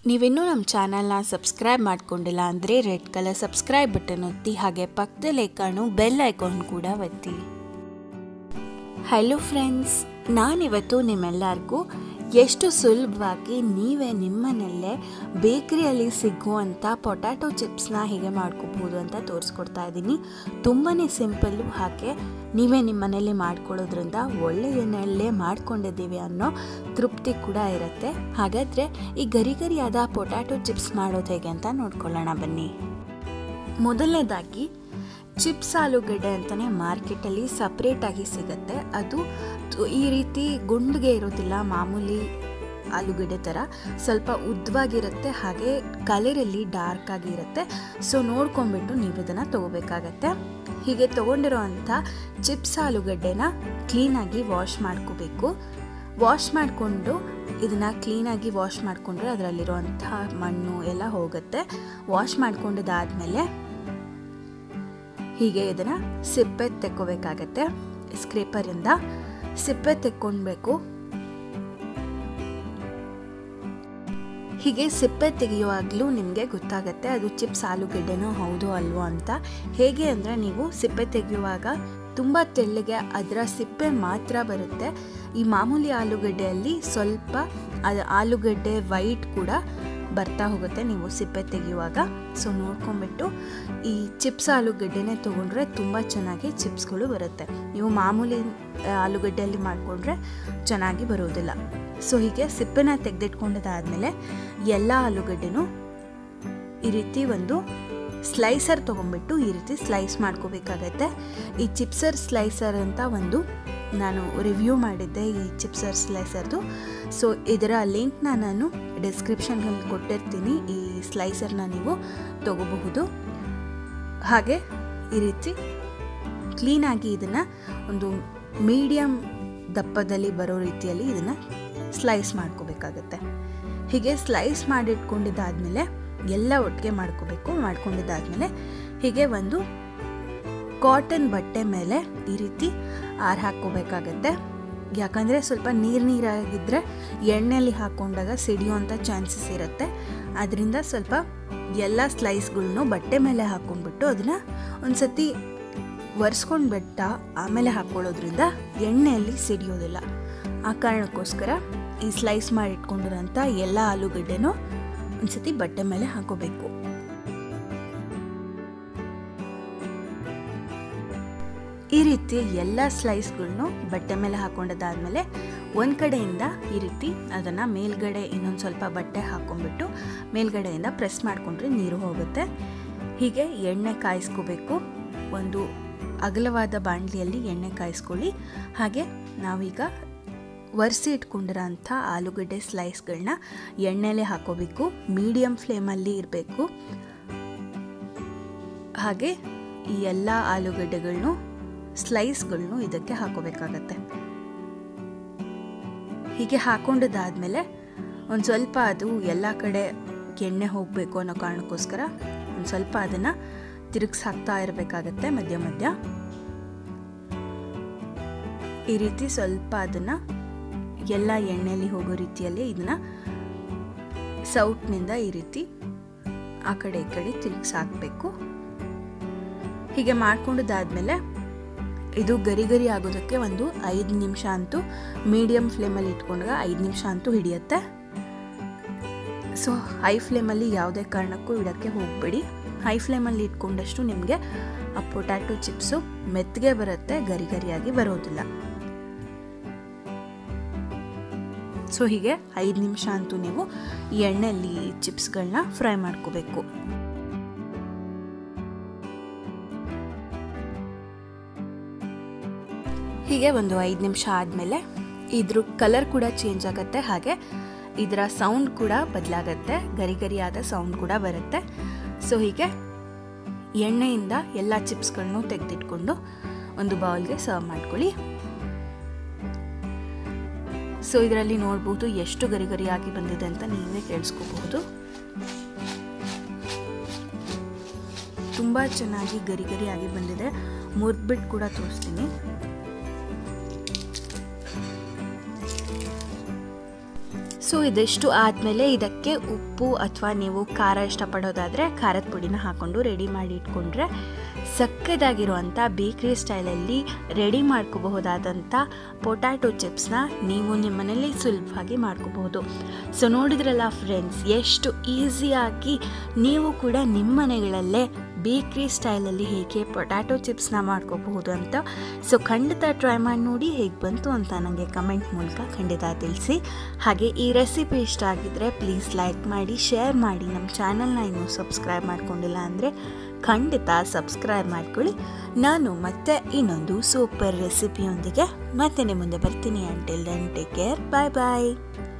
ನೀವಿನ್ನೂ ನಮ್ಮ ಚಾನಲ್ನ ಸಬ್ಸ್ಕ್ರೈಬ್ ಮಾಡ್ಕೊಂಡಿಲ್ಲ ಅಂದರೆ ರೆಡ್ ಕಲರ್ ಸಬ್ಸ್ಕ್ರೈಬ್ ಬಟನ್ ಒತ್ತಿ ಹಾಗೆ ಪಕ್ಕದಲ್ಲಿ ಕಾಣು ಬೆಲ್ ಐಕಾನ್ ಕೂಡ ಒತ್ತಿ ಹಲೋ ಫ್ರೆಂಡ್ಸ್ ನಾನಿವತ್ತು ನಿಮ್ಮೆಲ್ಲರಿಗೂ ಎಷ್ಟು ಸುಲಭವಾಗಿ ನೀವೇ ನಿಮ್ಮನೆಯಲ್ಲೇ ಬೇಕ್ರಿಯಲ್ಲಿ ಸಿಗುವಂಥ ಪೊಟ್ಯಾಟೊ ಚಿಪ್ಸ್ನ ಹೇಗೆ ಮಾಡ್ಕೋಬೋದು ಅಂತ ತೋರಿಸ್ಕೊಡ್ತಾ ಇದ್ದೀನಿ ತುಂಬಾ ಸಿಂಪಲ್ಲು ಹಾಗೆ ನೀವೇ ನಿಮ್ಮ ಮನೇಲಿ ಮಾಡ್ಕೊಳ್ಳೋದ್ರಿಂದ ಒಳ್ಳೆ ಎಣ್ಣೆಯಲ್ಲೇ ಮಾಡ್ಕೊಂಡಿದ್ದೀವಿ ಅನ್ನೋ ತೃಪ್ತಿ ಕೂಡ ಇರುತ್ತೆ ಹಾಗಾದರೆ ಈ ಗರಿ ಗರಿಯಾದ ಪೊಟ್ಯಾಟೊ ಚಿಪ್ಸ್ ಮಾಡೋದು ಹೇಗೆ ಅಂತ ನೋಡ್ಕೊಳ್ಳೋಣ ಬನ್ನಿ ಮೊದಲನೇದಾಗಿ ಚಿಪ್ಸ್ ಆಲೂಗಡ್ಡೆ ಅಂತಲೇ ಮಾರ್ಕೆಟಲ್ಲಿ ಸಪ್ರೇಟಾಗಿ ಸಿಗುತ್ತೆ ಅದು ತು- ಈ ರೀತಿ ಗುಂಡ್ಗೆ ಇರೋದಿಲ್ಲ ಮಾಮೂಲಿ ಆಲೂಗಡ್ಡೆ ಥರ ಸ್ವಲ್ಪ ಉದ್ದವಾಗಿರುತ್ತೆ ಹಾಗೆ ಕಲರಲ್ಲಿ ಡಾರ್ಕ್ ಆಗಿರುತ್ತೆ ಸೊ ನೋಡ್ಕೊಂಬಿಟ್ಟು ನೀವು ಇದನ್ನು ತೊಗೋಬೇಕಾಗತ್ತೆ ಹೀಗೆ ತೊಗೊಂಡಿರೋ ಅಂಥ ಚಿಪ್ಸ್ ಆಲೂಗಡ್ಡೆನ ಕ್ಲೀನಾಗಿ ವಾಶ್ ಮಾಡ್ಕೋಬೇಕು ವಾಶ್ ಮಾಡಿಕೊಂಡು ಇದನ್ನು ಕ್ಲೀನಾಗಿ ವಾಶ್ ಮಾಡಿಕೊಂಡ್ರೆ ಅದರಲ್ಲಿರುವಂಥ ಮಣ್ಣು ಎಲ್ಲ ಹೋಗುತ್ತೆ ವಾಶ್ ಮಾಡ್ಕೊಂಡಿದ್ದಾದಮೇಲೆ ಹೀಗೆ ಇದನ್ನು ಸಿಪ್ಪೆ ತೆಕ್ಕೋಬೇಕಾಗತ್ತೆ ಸ್ಕ್ರೇಪರಿಂದ ಸಿಪ್ಪೆ ತೆಕ್ಕೊಳ್ಬೇಕು ಹೀಗೆ ಸಿಪ್ಪೆ ತೆಗೆಯುವಾಗಲೂ ನಿಮಗೆ ಗೊತ್ತಾಗತ್ತೆ ಅದು ಚಿಪ್ಸ್ ಆಲೂಗಡ್ಡೆನೋ ಹೌದು ಅಲ್ವೋ ಅಂತ ಹೇಗೆ ಅಂದರೆ ನೀವು ಸಿಪ್ಪೆ ತೆಗೆಯುವಾಗ ತುಂಬ ತೆಳ್ಳಗೆ ಅದರ ಸಿಪ್ಪೆ ಮಾತ್ರ ಬರುತ್ತೆ ಈ ಮಾಮೂಲಿ ಆಲೂಗಡ್ಡೆಯಲ್ಲಿ ಸ್ವಲ್ಪ ಅದು ಆಲೂಗಡ್ಡೆ ವೈಟ್ ಕೂಡ ಬರ್ತಾ ಹೋಗುತ್ತೆ ನೀವು ಸಿಪ್ಪೆ ತೆಗೆಯುವಾಗ ಸೊ ನೋಡ್ಕೊಂಬಿಟ್ಟು ಈ ಚಿಪ್ಸ್ ಆಲೂಗಡ್ಡೆನೇ ತೊಗೊಂಡ್ರೆ ತುಂಬ ಚೆನ್ನಾಗಿ ಚಿಪ್ಸ್ಗಳು ಬರುತ್ತೆ ನೀವು ಮಾಮೂಲಿ ಆ, ಆಲೂಗಡ್ಡೆಯಲ್ಲಿ ಮಾಡಿಕೊಂಡ್ರೆ ಚೆನ್ನಾಗಿ ಬರೋದಿಲ್ಲ ಸೊ ಹೀಗೆ ಸಿಪ್ಪೆನ ತೆಗೆದಿಟ್ಕೊಂಡದಾದ್ಮೇಲೆ ಎಲ್ಲ ಆಲೂಗಡ್ಡೆನೂ ಈ ರೀತಿ ಒಂದು ಸ್ಲೈಸರ್ ತೊಗೊಂಡ್ಬಿಟ್ಟು ಈ ರೀತಿ ಸ್ಲೈಸ್ ಮಾಡ್ಕೋಬೇಕಾಗತ್ತೆ ಈ ಚಿಪ್ಸರ್ ಸ್ಲೈಸರ್ ಅಂತ ಒಂದು ನಾನು ರಿವ್ಯೂ ಮಾಡಿದ್ದೆ ಈ ಚಿಪ್ಸರ್ ಸ್ಲೈಸರ್ದು ಸೊ ಇದರ ಲಿಂಕ್ನ ನಾನು ಡಿಸ್ಕ್ರಿಪ್ಷನ್ನಲ್ಲಿ ಕೊಟ್ಟಿರ್ತೀನಿ ಈ ಸ್ಲೈಸರ್ನ ನೀವು ತಗೋಬಹುದು ಹಾಗೆ ಈ ರೀತಿ ಕ್ಲೀನಾಗಿ ಇದನ್ನು ಒಂದು ಮೀಡಿಯಮ್ ದಪ್ಪದಲ್ಲಿ ಬರೋ ರೀತಿಯಲ್ಲಿ ಇದನ್ನು ಸ್ಲೈಸ್ ಮಾಡ್ಕೋಬೇಕಾಗತ್ತೆ ಹೀಗೆ ಸ್ಲೈಸ್ ಮಾಡಿಟ್ಕೊಂಡಿದ್ದಾದಮೇಲೆ ಎಲ್ಲ ಒಟ್ಟಿಗೆ ಮಾಡ್ಕೋಬೇಕು ಮಾಡ್ಕೊಂಡಿದ್ದಾದಮೇಲೆ ಹೀಗೆ ಒಂದು ಕಾಟನ್ ಬಟ್ಟೆ ಮೇಲೆ ಈ ರೀತಿ ಆರು ಹಾಕ್ಕೋಬೇಕಾಗತ್ತೆ ಯಾಕಂದರೆ ಸ್ವಲ್ಪ ನೀರು ನೀರಾಗಿದ್ದರೆ ಎಣ್ಣೆಯಲ್ಲಿ ಹಾಕ್ಕೊಂಡಾಗ ಸಿಡಿಯೋಂಥ ಚಾನ್ಸಸ್ ಇರುತ್ತೆ ಅದರಿಂದ ಸ್ವಲ್ಪ ಎಲ್ಲ ಸ್ಲೈಸ್ಗಳ್ನು ಬಟ್ಟೆ ಮೇಲೆ ಹಾಕ್ಕೊಂಡ್ಬಿಟ್ಟು ಅದನ್ನು ಒಂದು ಸತಿ ಒರೆಸ್ಕೊಂಡು ಬಿಟ್ಟ ಆಮೇಲೆ ಹಾಕ್ಕೊಳ್ಳೋದ್ರಿಂದ ಎಣ್ಣೆಯಲ್ಲಿ ಸಿಡಿಯೋದಿಲ್ಲ ಆ ಕಾರಣಕ್ಕೋಸ್ಕರ ಈ ಸ್ಲೈಸ್ ಮಾಡಿಟ್ಕೊಂಡಿರೋಂಥ ಎಲ್ಲ ಆಲೂಗಡ್ಡೆನೂ ಒಂದ್ಸತಿ ಬಟ್ಟೆ ಮೇಲೆ ಹಾಕೋಬೇಕು ಈ ರೀತಿ ಎಲ್ಲ ಸ್ಲೈಸ್ಗಳ್ನು ಬಟ್ಟೆ ಮೇಲೆ ಹಾಕೊಂಡದಾದ್ಮೇಲೆ ಒಂದು ಕಡೆಯಿಂದ ಈ ರೀತಿ ಅದನ್ನು ಮೇಲ್ಗಡೆ ಇನ್ನೊಂದು ಸ್ವಲ್ಪ ಬಟ್ಟೆ ಹಾಕೊಂಡ್ಬಿಟ್ಟು ಮೇಲ್ಗಡೆಯಿಂದ ಪ್ರೆಸ್ ಮಾಡಿಕೊಂಡ್ರೆ ನೀರು ಹೋಗುತ್ತೆ ಹೀಗೆ ಎಣ್ಣೆ ಕಾಯಿಸ್ಕೋಬೇಕು ಒಂದು ಅಗಲವಾದ ಬಾಣಲಿಯಲ್ಲಿ ಎಣ್ಣೆ ಕಾಯಿಸ್ಕೊಳ್ಳಿ ಹಾಗೆ ನಾವೀಗ ಒರೆಸಿ ಇಟ್ಕೊಂಡಿರೋಂಥ ಆಲೂಗಡ್ಡೆ ಸ್ಲೈಸ್ಗಳನ್ನ ಎಣ್ಣೆಲೆ ಹಾಕೋಬೇಕು ಮೀಡಿಯಮ್ ಫ್ಲೇಮಲ್ಲಿ ಇರಬೇಕು ಹಾಗೆ ಈ ಎಲ್ಲ ಆಲೂಗಡ್ಡೆಗಳನ್ನು ಸ್ಲೈಸ್ಗಳನ್ನು ಇದಕ್ಕೆ ಹಾಕೋಬೇಕಾಗತ್ತೆ ಹೀಗೆ ಹಾಕೊಂಡಿದ್ದಾದ್ಮೇಲೆ ಒಂದು ಸ್ವಲ್ಪ ಅದು ಎಲ್ಲ ಕಡೆ ಎಣ್ಣೆ ಹೋಗಬೇಕು ಅನ್ನೋ ಕಾರಣಕ್ಕೋಸ್ಕರ ಒಂದು ಸ್ವಲ್ಪ ಅದನ್ನು ತಿರುಗಿಸ್ ಹಾಕ್ತಾ ಇರಬೇಕಾಗತ್ತೆ ಮಧ್ಯ ಮಧ್ಯ ಈ ರೀತಿ ಸ್ವಲ್ಪ ಅದನ್ನು ಎಲ್ಲ ಎಣ್ಣೆಯಲ್ಲಿ ಹೋಗೋ ರೀತಿಯಲ್ಲಿ ಇದನ್ನು ಸೌಟ್ನಿಂದ ಈ ರೀತಿ ಆ ಕಡೆ ಈ ಕಡೆ ತಿರುಗಿಸಿ ಹಾಕಬೇಕು ಹೀಗೆ ಮಾಡ್ಕೊಂಡಿದ್ದಾದ್ಮೇಲೆ ಇದು ಗರಿ ಗರಿ ಆಗೋದಕ್ಕೆ ಒಂದು ಐದು ನಿಮಿಷ ಅಂತೂ ಮೀಡಿಯಮ್ ಫ್ಲೇಮಲ್ಲಿ ಇಟ್ಕೊಂಡಾಗ ಐದು ನಿಮಿಷ ಅಂತೂ ಹಿಡಿಯುತ್ತೆ ಸೊ ಹೈ ಫ್ಲೇಮಲ್ಲಿ ಯಾವುದೇ ಕಾರಣಕ್ಕೂ ಇಡೋಕ್ಕೆ ಹೋಗಬೇಡಿ ಹೈ ಫ್ಲೇಮಲ್ಲಿ ಇಟ್ಕೊಂಡಷ್ಟು ನಿಮಗೆ ಆ ಪೊಟ್ಯಾಟೊ ಚಿಪ್ಸು ಮೆತ್ತಗೆ ಬರುತ್ತೆ ಗರಿ ಗರಿಯಾಗಿ ಬರೋದಿಲ್ಲ ಸೊ ಹೀಗೆ ಐದು ನಿಮಿಷ ಅಂತೂ ನೀವು ಈ ಎಣ್ಣೆಯಲ್ಲಿ ಚಿಪ್ಸ್ಗಳನ್ನ ಫ್ರೈ ಮಾಡ್ಕೋಬೇಕು ಹೀಗೆ ಒಂದು ಐದು ನಿಮಿಷ ಆದಮೇಲೆ ಇದ್ರ ಕಲರ್ ಕೂಡ ಚೇಂಜ್ ಆಗುತ್ತೆ ಹಾಗೆ ಇದರ ಸೌಂಡ್ ಕೂಡ ಬದಲಾಗತ್ತೆ ಗರಿ ಗರಿಯಾದ ಸೌಂಡ್ ಕೂಡ ಬರುತ್ತೆ ಸೊ ಹೀಗೆ ಎಣ್ಣೆಯಿಂದ ಎಲ್ಲ ಚಿಪ್ಸ್ಗಳನ್ನು ತೆಗೆದಿಟ್ಕೊಂಡು ಒಂದು ಬೌಲ್ಗೆ ಸರ್ವ್ ಮಾಡ್ಕೊಳ್ಳಿ ಸೊ ಇದರಲ್ಲಿ ನೋಡ್ಬೋದು ಎಷ್ಟು ಗರಿ ಗರಿಯಾಗಿ ಬಂದಿದೆ ಅಂತ ನೀವೇ ಕೇಳಿಸ್ಕೋಬಹುದು ತುಂಬ ಚೆನ್ನಾಗಿ ಗರಿ ಗರಿಯಾಗಿ ಬಂದಿದೆ ಮುರಿದ್ಬಿಟ್ಟು ಕೂಡ ತೋರಿಸ್ತೀನಿ ಸೊ ಇದಿಷ್ಟು ಆದಮೇಲೆ ಇದಕ್ಕೆ ಉಪ್ಪು ಅಥವಾ ನೀವು ಖಾರ ಇಷ್ಟಪಡೋದಾದರೆ ಖಾರದ ಪುಡಿನ ಹಾಕ್ಕೊಂಡು ರೆಡಿ ಮಾಡಿ ಇಟ್ಕೊಂಡ್ರೆ ಸಕ್ಕದಾಗಿರುವಂಥ ಬೇಕ್ರಿ ಸ್ಟೈಲಲ್ಲಿ ರೆಡಿ ಮಾಡ್ಕೋಬಹುದಾದಂಥ ಪೊಟ್ಯಾಟೊ ಚಿಪ್ಸ್ನ ನೀವು ನಿಮ್ಮ ಮನೇಲಿ ಸುಲಭವಾಗಿ ಮಾಡ್ಕೋಬಹುದು ಸೊ ನೋಡಿದ್ರಲ್ಲ ಫ್ರೆಂಡ್ಸ್ ಎಷ್ಟು ಈಸಿಯಾಗಿ ನೀವು ಕೂಡ ನಿಮ್ಮ ಮನೆಗಳಲ್ಲೇ ಬೇಕ್ರಿ ಸ್ಟೈಲಲ್ಲಿ ಹೇಗೆ ಪೊಟ್ಯಾಟೊ ಚಿಪ್ಸ್ನ ಮಾಡ್ಕೋಬಹುದು ಅಂತ ಸೊ ಖಂಡಿತ ಟ್ರೈ ಮಾಡಿ ನೋಡಿ ಹೇಗೆ ಬಂತು ಅಂತ ನನಗೆ ಕಮೆಂಟ್ ಮೂಲಕ ಖಂಡಿತ ತಿಳಿಸಿ ಹಾಗೆ ಈ ರೆಸಿಪಿ ಇಷ್ಟ ಆಗಿದ್ದರೆ ಪ್ಲೀಸ್ ಲೈಕ್ ಮಾಡಿ ಶೇರ್ ಮಾಡಿ ನಮ್ಮ ಚಾನಲ್ನ ಇನ್ನೂ ಸಬ್ಸ್ಕ್ರೈಬ್ ಮಾಡ್ಕೊಂಡಿಲ್ಲ ಅಂದರೆ ಖಂಡಿತ ಸಬ್ಸ್ಕ್ರೈಬ್ ಮಾಡ್ಕೊಳ್ಳಿ ನಾನು ಮತ್ತೆ ಇನ್ನೊಂದು ಸೂಪರ್ ರೆಸಿಪಿಯೊಂದಿಗೆ ಮತ್ತೆ ನಿಮ್ಮ ಮುಂದೆ ಬರ್ತೀನಿ until then take care bye ಬಾಯ್